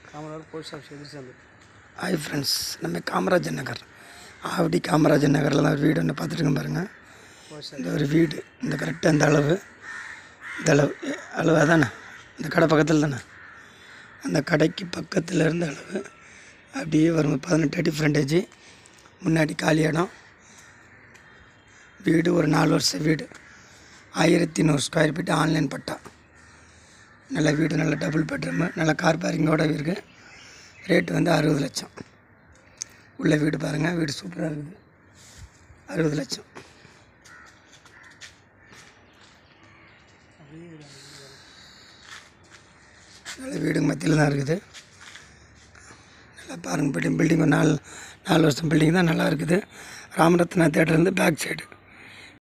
Kamarajar post office எதிர்த்து hi friends நம்ம காமராஜர் நகர் ஆவடி காமராஜர் நகரில் தான் ஒரு வீடு ஒன்று பார்த்துட்டுங்க பாருங்கள் போஸ்ட் இந்த ஒரு வீடு இந்த கரெக்டாக இந்த அளவு இந்த அளவு எ, அளவு அதானே இந்த கடை பக்கத்தில் தானே அந்த கடைக்கு பக்கத்தில் இருந்த அளவு அப்படியே வரும் பதினெட்டு அடி ஃப்ரண்டேஜ் முன்னாடி காலி இடம் வீடு ஒரு நாலு வருஷம் வீடு ஆயிரத்தி நூறு ஸ்கொயர் ஃபீட் ஆன்லைன் பட்டா நல்ல வீடு நல்ல டபுள் பெட்ரூமு நல்ல கார் பார்க்கிங்கோட இருக்குது ரேட்டு வந்து அறுபது லட்சம் உள்ள வீடு பாருங்கள் வீடு சூப்பராக இருக்குது அறுபது லட்சம் நல்ல வீடுங்க மத்தியில் தான் இருக்குது நல்லா பாருங்க பில்டிங் பில்டிங் ஒரு நாலு நாலு வருஷம் பில்டிங் தான் நல்லா இருக்குது ராமரத்னா தேட்டர்லேருந்து பேக் சைடு